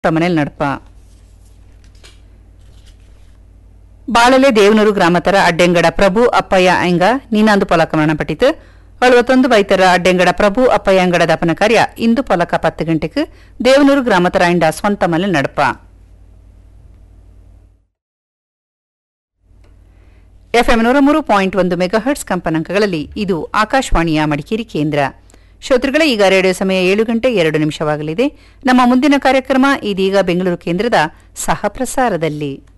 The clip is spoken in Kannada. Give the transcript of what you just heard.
ತಮನೇಲ್ ನಡಪ ಬಾಳಲೆ ದೇವನೂರು ಗ್ರಾಮತರ ಅಡ್ಡೆಂಗಡ ಪ್ರಭು ಅಪ್ಪಯ್ಯ ಅಂಗ ನೀನಾಂದು ಪೊಲಕ ಮರಣಪಟ್ಟಿತು ಅಳುವತ್ತೊಂದು ಬೈತರ ಅಡ್ಡೆಂಗಡ ಪ್ರಭು ಅಪ್ಪಯ್ಯ ಅಂಗಡ ದಪನ ಕಾರ್ಯ ಇಂದು ಪೊಲಕ ಪತ್ತು ಗಂಟೆಗೆ ದೇವನೂರು ಗ್ರಾಮತರ ಅಂಡ ಸ್ವಂತ ಮನೆ ನಡಪ ಎಫ್ಎಂ ನೂರ ಮೂರು ಪಾಯಿಂಟ್ ಒಂದು ಮೆಗಾಹರ್ಟ್ಸ್ ಕಂಪನಾಂಕಗಳಲ್ಲಿ ಇದು ಆಕಾಶವಾಣಿಯ ಮಡಿಕೇರಿ ಕೇಂದ್ರ ಶ್ರೋತೃಗಳೇ ಈಗ ರೇಡಿಯೋ ಸಮಯ ಏಳು ಗಂಟೆ ಎರಡು ನಿಮಿಷವಾಗಲಿದೆ ನಮ್ಮ ಮುಂದಿನ ಕಾರ್ಯಕ್ರಮ ಇದೀಗ ಬೆಂಗಳೂರು ಕೇಂದ್ರದ ಸಹ ಪ್ರಸಾರದಲ್ಲಿ